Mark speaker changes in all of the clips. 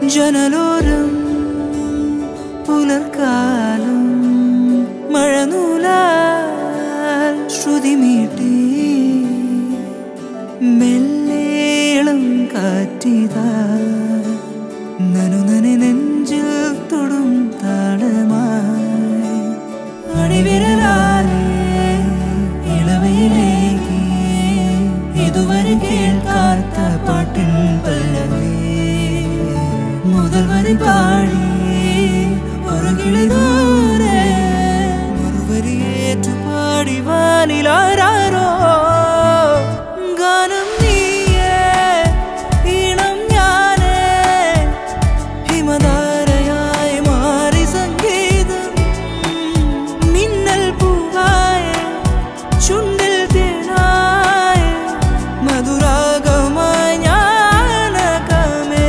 Speaker 1: ജനലോരം പുലർക്കാലം മഴനൂലാൽ ശ്രുതി മീട്ടി മെല്ലേളം കാറ്റിതാ നനുനനെ നെഞ്ചിൽ തൊടും താളമായി അടിവിരലാലേ ഇളവയിലേക്ക് ഇതുവരെ കേൾക്കാത്ത പാട്ടിൻ പല്ലവി മുതൽ വരി പാടി ഒരു കിളി ദൂരെ മറുവരിയേറ്റു പാടി വാനിലാരോ ഗാനം നീയേ ഈണം ഞാനേ ഹിമധാരയായി മാറി സംഗീതം മിന്നൽ പൂവായ ചുണ്ടിൽ തേനായ മധുരാഗമായി ഞാനകമേ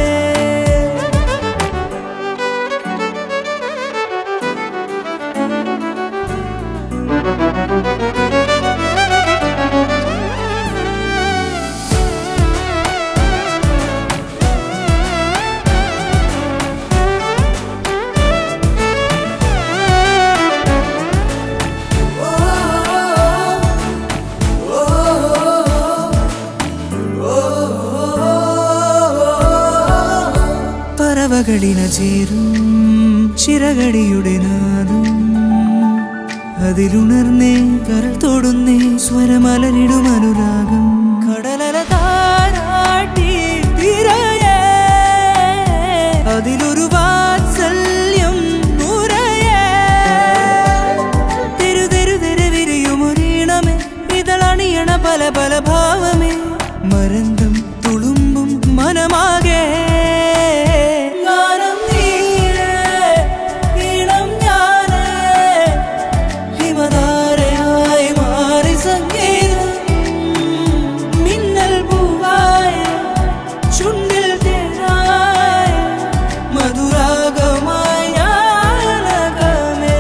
Speaker 1: പറവകളിന ചേരും ചിറകടിയുടെ നാദം അതിലുണർന്നേ കരൾ തൊടുന്നേ സ്വരമലരിടും അനുരാഗം കടലല താരാട്ടി തിരയേ അതിലൊരു വാത്സല്യം നുരയേ തെരു തെരു തെരുവിരിയും ഒരീണമേ ഇതളണിയണ പല പല ഭാവമേ മരന്തം തുളുമ്പും മനമാകെ ഗാനം നീയേ, ഈണം ഞാനേ, ഹിമധാരയായി മാറി സംഗീതം മിന്നൽ പൂവായ ചുണ്ടിൽ തേനായ മധുരാഗമായ ഞാനകമേ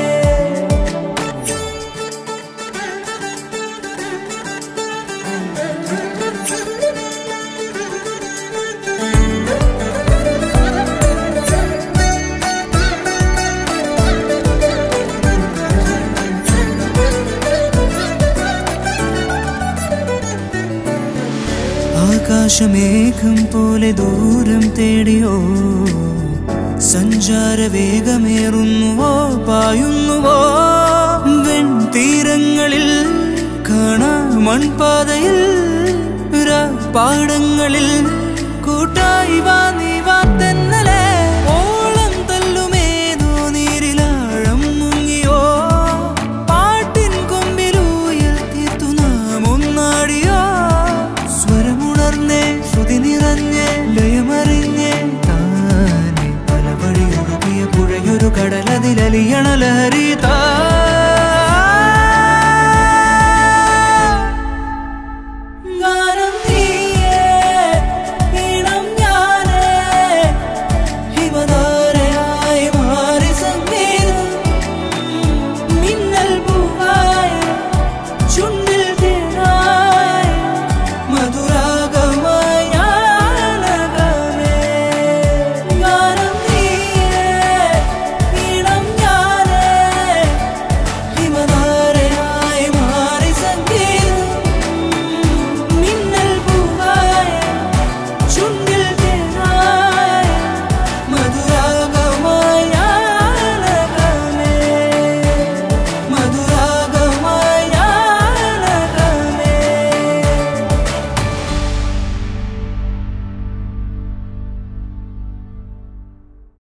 Speaker 1: ആകാശമേഘം പോലെ ദൂരം തേടിയോ സഞ്ചാര വേഗമേറുന്നുവോ പായുന്നുവോ വെൺതീരങ്ങളിൽ കാണാ മൺപാതയിൽ പാടങ്ങളിൽ കൂട്ടായി വാ നീ വാ തെന്നലെ ഓളം തല്ലുമേതോ നീരിലാഴം മുങ്ങിയോ പാട്ടിൻ കൊമ്പിലൂയൽ തീർത്തു നാം ഒന്നാടിയോ സ്വരമുണർന്നേ ശ്രുതി നിറഞ്ഞേ ലയമറിഞ്ഞേ താനെ പല വഴി ഒഴുകിയ പുഴയൊരു കടലതിലലിയണ ലഹരി താ